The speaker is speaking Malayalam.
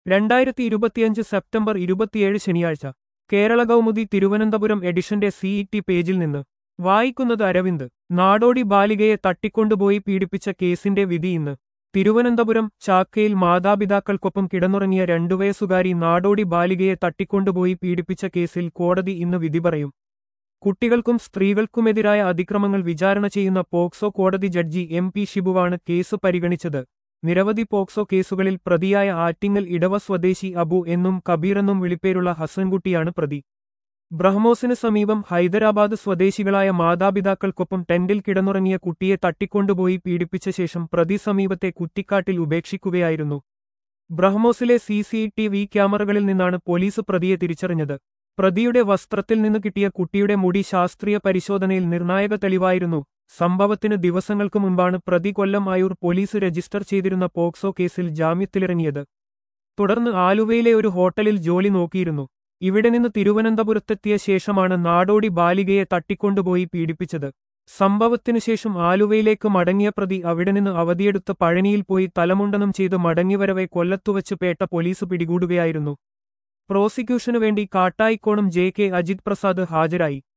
രണ്ടായിരത്തി ഇരുപത്തിയഞ്ച് സെപ്റ്റംബർ ഇരുപത്തിയേഴ് ശനിയാഴ്ച കേരള കൗമുദി തിരുവനന്തപുരം എഡിഷന്റെ സിഇടി പേജിൽ നിന്ന് വായിക്കുന്നത് അരവിന്ദ് നാടോടി ബാലികയെ തട്ടിക്കൊണ്ടുപോയി പീഡിപ്പിച്ച കേസിന്റെ വിധി ഇന്ന് തിരുവനന്തപുരം ചാക്കയിൽ മാതാപിതാക്കൾക്കൊപ്പം കിടന്നുറങ്ങിയ രണ്ടു വയസ്സുകാരി നാടോടി ബാലികയെ തട്ടിക്കൊണ്ടുപോയി പീഡിപ്പിച്ച കേസിൽ കോടതി ഇന്ന് വിധി പറയും കുട്ടികൾക്കും സ്ത്രീകൾക്കുമെതിരായ അതിക്രമങ്ങൾ വിചാരണ ചെയ്യുന്ന പോക്സോ കോടതി ജഡ്ജി എം പി ഷിബുവാണ് കേസ് പരിഗണിച്ചത് നിരവധി പോക്സോ കേസുകളിൽ പ്രതിയായ ആറ്റിങ്ങൽ ഇടവ സ്വദേശി അബു എന്നും കബീർ എന്നും വിളിപ്പേരുള്ള ഹസൻകുട്ടിയാണ് പ്രതി ബ്രഹ്മോസിന് സമീപം ഹൈദരാബാദ് സ്വദേശികളായ മാതാപിതാക്കൾക്കൊപ്പം ടെന്റിൽ കിടന്നുറങ്ങിയ കുട്ടിയെ തട്ടിക്കൊണ്ടുപോയി പീഡിപ്പിച്ച ശേഷം പ്രതി സമീപത്തെ കുറ്റിക്കാട്ടിൽ ഉപേക്ഷിക്കുകയായിരുന്നു ബ്രഹ്മോസിലെ സി സി ടി വി ക്യാമറകളിൽ നിന്നാണ് പോലീസ് പ്രതിയെ തിരിച്ചറിഞ്ഞത് പ്രതിയുടെ വസ്ത്രത്തിൽ നിന്ന് കിട്ടിയ കുട്ടിയുടെ മുടി ശാസ്ത്രീയ പരിശോധനയിൽ നിർണായക തെളിവായിരുന്നു സംഭവത്തിന് ദിവസങ്ങൾക്ക് മുൻപാണ് പ്രതി കൊല്ലം ആയൂർ പോലീസ് രജിസ്റ്റർ ചെയ്തിരുന്ന പോക്സോ കേസിൽ ജാമ്യത്തിലിറങ്ങിയത് തുടർന്ന് ആലുവയിലെ ഒരു ഹോട്ടലിൽ ജോലി നോക്കിയിരുന്നു ഇവിടെ നിന്ന് തിരുവനന്തപുരത്തെത്തിയ ശേഷമാണ് നാടോടി ബാലികയെ തട്ടിക്കൊണ്ടുപോയി പീഡിപ്പിച്ചത് സംഭവത്തിനു ശേഷം ആലുവയിലേക്ക് മടങ്ങിയ പ്രതി അവിടെ നിന്ന് അവധിയെടുത്ത് പഴനിയിൽ പോയി തലമുണ്ടനം ചെയ്ത് മടങ്ങിവരവെ കൊല്ലത്തുവച്ച് പേട്ട പോലീസ് പിടികൂടുകയായിരുന്നു പ്രോസിക്യൂഷനു വേണ്ടി കാട്ടായിക്കോണം ജെ കെ അജിത് പ്രസാദ് ഹാജരായി